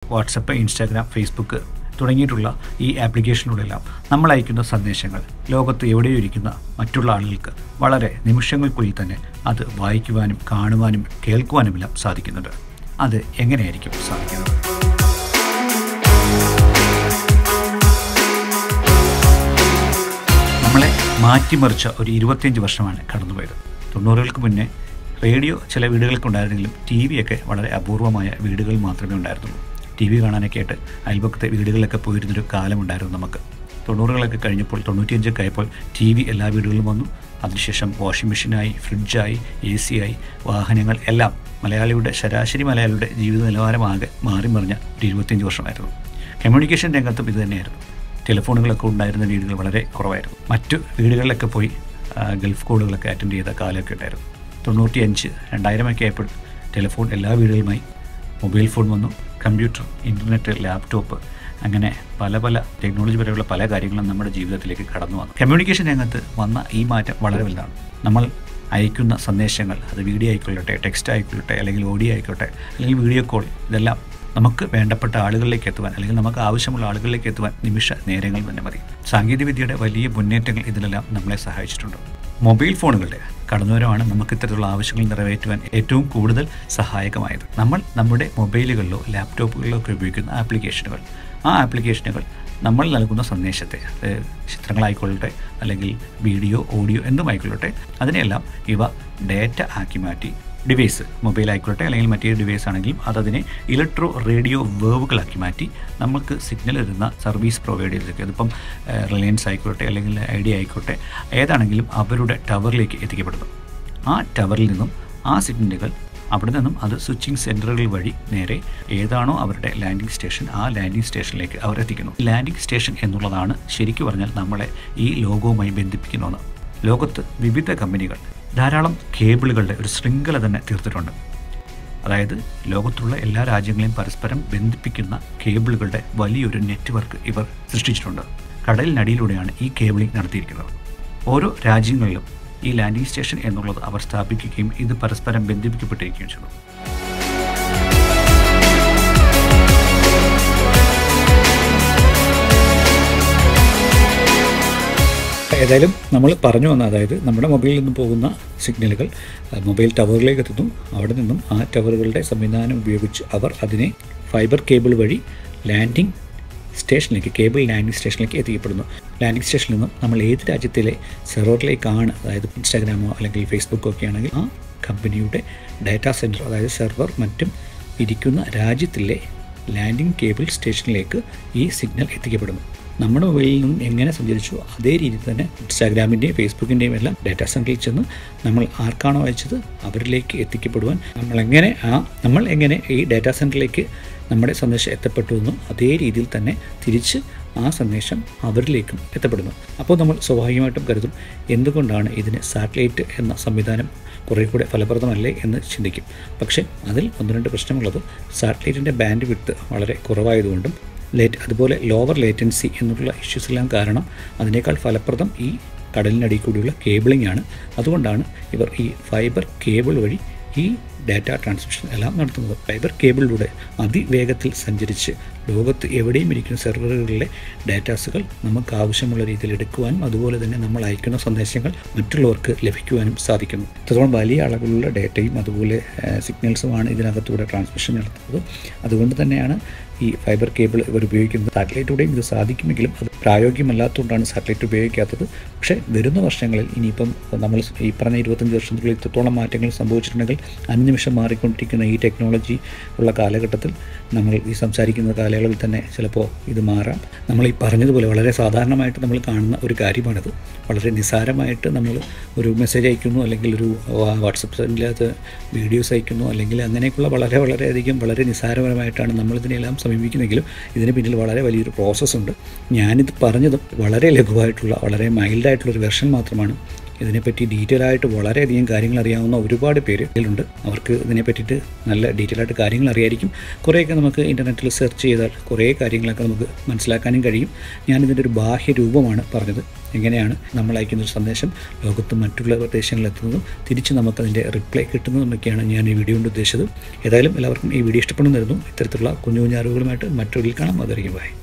WhatsApp Instagram Facebook തുടങ്ങിയിട്ടുള്ള ഈ ആപ്ലിക്കേഷനിലൂടെല്ലാം നമ്മൾ അയക്കുന്ന സന്ദേശങ്ങൾ ലോകത്ത് എവിടെയോ ഇരിക്കുന്ന മറ്റുള്ള ആളുകൾക്ക് വളരെ നിമിഷങ്ങൾക്കുള്ളിൽ തന്നെ അത് വായിക്കുവാനും കാണുവാനും കേൾക്കുവാനുമെല്ലാം സാധിക്കുന്നുണ്ട് അത് എങ്ങനെയായിരിക്കും സാധിക്കുന്നത് നമ്മളെ മാറ്റിമറിച്ച ഒരു ഇരുപത്തിയഞ്ച് വർഷമാണ് കടന്നുപോയത് തൊണ്ണൂറുകൾക്ക് മുന്നേ റേഡിയോ ചില വീടുകൾക്കുണ്ടായിരുന്നെങ്കിലും ടി വിയൊക്കെ വളരെ അപൂർവമായ വീടുകളിൽ മാത്രമേ ഉണ്ടായിരുന്നുള്ളൂ ടി വി കാണാനൊക്കെ ആയിട്ട് അയൽപക്കത്തെ വീടുകളിലൊക്കെ പോയിരുന്നൊരു കാലമുണ്ടായിരുന്നു നമുക്ക് തൊണ്ണൂറുകളൊക്കെ കഴിഞ്ഞപ്പോൾ തൊണ്ണൂറ്റിയഞ്ചൊക്കെ ആയപ്പോൾ ടി വി എല്ലാ വീടുകളിലും വന്നു അതിനുശേഷം വാഷിംഗ് മെഷീനായി ഫ്രിഡ്ജായി എ സി ആയി വാഹനങ്ങൾ എല്ലാം മലയാളിയുടെ ശരാശരി മലയാളിയുടെ ജീവിത നിലവാരമാകെ മാറി മറിഞ്ഞ ഒരു ഇരുപത്തിയഞ്ച് വർഷമായിരുന്നു കമ്മ്യൂണിക്കേഷൻ രംഗത്തും ഇത് തന്നെയായിരുന്നു ടെലിഫോണുകളൊക്കെ ഉണ്ടായിരുന്ന വീടുകൾ വളരെ കുറവായിരുന്നു മറ്റു വീടുകളിലൊക്കെ പോയി ആ, ഗൾഫ് കോളുകളൊക്കെ അറ്റൻഡ് ചെയ്ത കാലമൊക്കെ ഉണ്ടായിരുന്നു തൊണ്ണൂറ്റി അഞ്ച് രണ്ടായിരമൊക്കെ ആയപ്പോൾ ടെലിഫോൺ എല്ലാ വീടുകളുമായി മൊബൈൽ ഫോൺ വന്നു കമ്പ്യൂട്ടർ ഇൻ്റർനെറ്റ് ലാപ്ടോപ്പ് അങ്ങനെ പല പല ടെക്നോളജി പരമുള്ള പല കാര്യങ്ങളും നമ്മുടെ ജീവിതത്തിലേക്ക് കടന്നു വന്നു കമ്മ്യൂണിക്കേഷൻ രംഗത്ത് വന്ന ഈ മാറ്റം വളരെ വലുതാണ് നമ്മൾ അയക്കുന്ന സന്ദേശങ്ങൾ അത് വീഡിയോ ആയിക്കൊള്ളട്ടെ ടെക്സ്റ്റ് ആയിക്കൊള്ളട്ടെ അല്ലെങ്കിൽ ഓഡിയോ ആയിക്കോട്ടെ അല്ലെങ്കിൽ വീഡിയോ കോൾ ഇതെല്ലാം നമുക്ക് വേണ്ടപ്പെട്ട ആളുകളിലേക്ക് എത്തുവാൻ അല്ലെങ്കിൽ നമുക്ക് ആവശ്യമുള്ള ആളുകളിലേക്ക് എത്തുവാൻ നിമിഷ നേരങ്ങൾ തന്നെ മതി സാങ്കേതികവിദ്യയുടെ വലിയ മുന്നേറ്റങ്ങൾ ഇതിലെല്ലാം നമ്മളെ സഹായിച്ചിട്ടുണ്ട് മൊബൈൽ ഫോണുകളുടെ കടന്നുവരവാണ് നമുക്ക് ഇത്തരത്തിലുള്ള ആവശ്യങ്ങൾ നിറവേറ്റുവാൻ ഏറ്റവും കൂടുതൽ സഹായകമായത് നമ്മൾ നമ്മുടെ മൊബൈലുകളിലോ ലാപ്ടോപ്പുകളിലോ ഒക്കെ ഉപയോഗിക്കുന്ന ആപ്ലിക്കേഷനുകൾ ആ ആപ്ലിക്കേഷനുകൾ നമ്മൾ നൽകുന്ന സന്ദേശത്തെ അത് ചിത്രങ്ങളായിക്കൊള്ളട്ടെ അല്ലെങ്കിൽ വീഡിയോ ഓഡിയോ എന്തുമായിക്കൊള്ളട്ടെ അതിനെല്ലാം ഇവ ഡേറ്റ ആക്കി മാറ്റി ഡിവൈസ് മൊബൈൽ ആയിക്കോട്ടെ അല്ലെങ്കിൽ മറ്റേ ഡിവൈസ് ആണെങ്കിലും അതതിനെ ഇലക്ട്രോ റേഡിയോ വേവുകളാക്കി മാറ്റി നമുക്ക് സിഗ്നൽ തരുന്ന സർവീസ് പ്രൊവൈഡേഴ്സൊക്കെ അതിപ്പം റിലയൻസ് ആയിക്കോട്ടെ അല്ലെങ്കിൽ ഐഡിയ ആയിക്കോട്ടെ ഏതാണെങ്കിലും അവരുടെ ടവറിലേക്ക് എത്തിക്കപ്പെടുന്നു ആ ടവറിൽ നിന്നും ആ സിഗ്നലുകൾ അവിടെ നിന്നും അത് സ്വിച്ചിങ് സെൻറ്ററുകൾ വഴി നേരെ ഏതാണോ അവരുടെ ലാൻഡിംഗ് സ്റ്റേഷൻ ആ ലാൻഡിംഗ് സ്റ്റേഷനിലേക്ക് അവർ എത്തിക്കുന്നു ലാൻഡിംഗ് സ്റ്റേഷൻ എന്നുള്ളതാണ് ശരിക്കു പറഞ്ഞാൽ നമ്മളെ ഈ ലോകവുമായി ബന്ധിപ്പിക്കുന്ന ഒന്ന് ലോകത്ത് വിവിധ കമ്പനികൾ ധാരാളം കേബിളുകളുടെ ഒരു ശൃംഖല തന്നെ തീർത്തിട്ടുണ്ട് അതായത് ലോകത്തുള്ള എല്ലാ രാജ്യങ്ങളെയും പരസ്പരം ബന്ധിപ്പിക്കുന്ന കേബിളുകളുടെ വലിയൊരു നെറ്റ്വർക്ക് ഇവർ സൃഷ്ടിച്ചിട്ടുണ്ട് കടലിനടിയിലൂടെയാണ് ഈ കേബിളിംഗ് നടത്തിയിരിക്കുന്നത് ഓരോ രാജ്യങ്ങളിലും ഈ ലാൻഡിംഗ് സ്റ്റേഷൻ എന്നുള്ളത് അവർ സ്ഥാപിക്കുകയും ഇത് പരസ്പരം ബന്ധിപ്പിക്കപ്പെട്ടിരിക്കുകയും ചെയ്തു ഏതായാലും നമ്മൾ പറഞ്ഞു വന്ന അതായത് നമ്മുടെ മൊബൈലിൽ നിന്നും പോകുന്ന സിഗ്നലുകൾ അഹ് മൊബൈൽ ടവറിലേക്ക് എത്തുന്നു അവിടെ നിന്നും ആ ടവറുകളുടെ സംവിധാനം ഉപയോഗിച്ച് അവർ അതിനെ ഫൈബർ കേബിൾ വഴി ലാൻഡിംഗ് സ്റ്റേഷനിലേക്ക് കേബിൾ ലാൻഡിംഗ് സ്റ്റേഷനിലേക്ക് എത്തിക്കപ്പെടുന്നു ലാൻഡിംഗ് സ്റ്റേഷനിൽ നിന്നും നമ്മൾ ഏത് രാജ്യത്തിലെ സെർവറിലേക്കാണ് അതായത് ഇൻസ്റ്റാഗ്രാമോ അല്ലെങ്കിൽ ഫേസ്ബുക്കോ ഒക്കെ ആണെങ്കിൽ ആ കമ്പനിയുടെ ഡാറ്റാ സെൻറ്റർ അതായത് സെർവർ മറ്റും ഇരിക്കുന്ന രാജ്യത്തിലെ ലാൻഡിംഗ് കേബിൾ സ്റ്റേഷനിലേക്ക് ഈ സിഗ്നൽ എത്തിക്കപ്പെടുന്നു നമ്മുടെ മൊബൈലിൽ നിന്നും എങ്ങനെ സഞ്ചരിച്ചു അതേ രീതിയിൽ തന്നെ ഇൻസ്റ്റാഗ്രാമിൻ്റെയും ഫേസ്ബുക്കിൻ്റെയും എല്ലാം ഡാറ്റാ സെൻറ്ററിൽ ചെന്ന് നമ്മൾ ആർക്കാണോ അയച്ചത് അവരിലേക്ക് എത്തിക്കപ്പെടുവാൻ നമ്മൾ എങ്ങനെ ആ നമ്മൾ എങ്ങനെ ഈ ഡാറ്റാ സെൻറ്ററിലേക്ക് നമ്മുടെ സന്ദേശം എത്തപ്പെട്ടു എന്നും അതേ രീതിയിൽ തന്നെ തിരിച്ച് ആ സന്ദേശം അവരിലേക്കും എത്തപ്പെടുന്നു അപ്പോൾ നമ്മൾ സ്വാഭാവികമായിട്ടും കരുതും എന്തുകൊണ്ടാണ് ഇതിന് സാറ്റലൈറ്റ് എന്ന സംവിധാനം കുറേ കൂടെ ഫലപ്രദമല്ലേ എന്ന് ചിന്തിക്കും പക്ഷേ അതിൽ ഒന്ന് രണ്ട് പ്രശ്നമുള്ളത് സാറ്റലൈറ്റിൻ്റെ ബാൻഡ് വിട്ട് വളരെ കുറവായതുകൊണ്ടും ലേറ്റ് അതുപോലെ ലോവർ ലേറ്റൻസി എന്നുള്ള ഇഷ്യൂസ് എല്ലാം കാരണം അതിനേക്കാൾ ഫലപ്രദം ഈ കടലിനടിയിൽ കൂടിയുള്ള കേബിളിംഗ് ആണ് അതുകൊണ്ടാണ് ഇവർ ഈ ഫൈബർ കേബിൾ വഴി ഈ ഡാറ്റ ട്രാൻസ്മിഷൻ എല്ലാം നടത്തുന്നത് ഫൈബർ കേബിളിലൂടെ അതിവേഗത്തിൽ സഞ്ചരിച്ച് ലോകത്ത് എവിടെയും ഇരിക്കുന്ന സെർവറുകളിലെ ഡാറ്റാസുകൾ നമുക്ക് ആവശ്യമുള്ള രീതിയിൽ എടുക്കുവാനും അതുപോലെ തന്നെ നമ്മൾ അയക്കുന്ന സന്ദേശങ്ങൾ മറ്റുള്ളവർക്ക് ലഭിക്കുവാനും സാധിക്കുന്നു ഇത്രത്തോളം വലിയ അളവിലുള്ള ഡാറ്റയും അതുപോലെ സിഗ്നൽസുമാണ് ഇതിനകത്തൂടെ ട്രാൻസ്മിഷൻ നടത്തുന്നത് അതുകൊണ്ട് തന്നെയാണ് ഈ ഫൈബർ കേബിൾ ഇവർ ഉപയോഗിക്കുന്നത് സാറ്റലൈറ്റിലൂടെയും ഇത് സാധിക്കുമെങ്കിലും അത് പ്രായോഗികമല്ലാത്തതുകൊണ്ടാണ് സാറ്റലൈറ്റ് ഉപയോഗിക്കാത്തത് പക്ഷേ വരുന്ന വർഷങ്ങളിൽ ഇനിയിപ്പം നമ്മൾ ഈ പറഞ്ഞ ഇരുപത്തഞ്ച് വർഷത്തിനുള്ളിൽ ഇത്രത്തോളം മാറ്റങ്ങൾ സംഭവിച്ചിട്ടുണ്ടെങ്കിൽ അനുനിമിഷം മാറിക്കൊണ്ടിരിക്കുന്ന ഈ ടെക്നോളജി ഉള്ള കാലഘട്ടത്തിൽ നമ്മൾ ഈ സംസാരിക്കുന്ന കാലയളവിൽ തന്നെ ചിലപ്പോൾ ഇത് മാറാം നമ്മൾ ഈ പറഞ്ഞതുപോലെ വളരെ സാധാരണമായിട്ട് നമ്മൾ കാണുന്ന ഒരു കാര്യമാണിത് വളരെ നിസ്സാരമായിട്ട് നമ്മൾ ഒരു മെസ്സേജ് അയക്കുന്നു അല്ലെങ്കിൽ ഒരു വാട്സപ്പിനകത്ത് വീഡിയോസ് അയക്കുന്നു അല്ലെങ്കിൽ അങ്ങനെയൊക്കെയുള്ള വളരെ വളരെയധികം വളരെ നിസ്സാരപരമായിട്ടാണ് നമ്മളിതിനെല്ലാം സമീപിക്കുന്നെങ്കിലും ഇതിന് പിന്നിൽ വളരെ വലിയൊരു പ്രോസസ്സുണ്ട് ഞാനിത് പറഞ്ഞതും വളരെ ലഘുവായിട്ടുള്ള വളരെ മൈൽഡായിട്ടുള്ള ഒരു വെർഷൻ മാത്രമാണ് ഇതിനെപ്പറ്റി ഡീറ്റെയിൽ ആയിട്ട് വളരെയധികം കാര്യങ്ങൾ അറിയാവുന്ന ഒരുപാട് പേര് ഇതിലുണ്ട് അവർക്ക് ഇതിനെ പറ്റിയിട്ട് നല്ല ഡീറ്റെയിൽ ആയിട്ട് കാര്യങ്ങൾ അറിയായിരിക്കും കുറേയൊക്കെ നമുക്ക് ഇൻ്റർനെറ്റിൽ സെർച്ച് ചെയ്താൽ കുറേ കാര്യങ്ങളൊക്കെ നമുക്ക് മനസ്സിലാക്കാനും കഴിയും ഞാനിതിൻ്റെ ഒരു ബാഹ്യ രൂപമാണ് പറഞ്ഞത് എങ്ങനെയാണ് നമ്മൾ അയക്കുന്ന ഒരു സന്ദേശം ലോകത്ത് മറ്റുള്ള പ്രദേശങ്ങളിൽ എത്തുന്നതും തിരിച്ച് നമുക്കതിൻ്റെ റിപ്ലൈ കിട്ടുന്നതുമൊക്കെയാണ് ഞാൻ ഈ വീഡിയോ കൊണ്ട് ഉദ്ദേശിച്ചത് ഏതായാലും എല്ലാവർക്കും ഈ വീഡിയോ ഇഷ്ടപ്പെടുന്നു ഇത്തരത്തിലുള്ള കുഞ്ഞു കുഞ്ഞു അറിവുകളുമായിട്ട് മറ്റൊരിൽ കാണാം അതായിരിക്കും ബൈ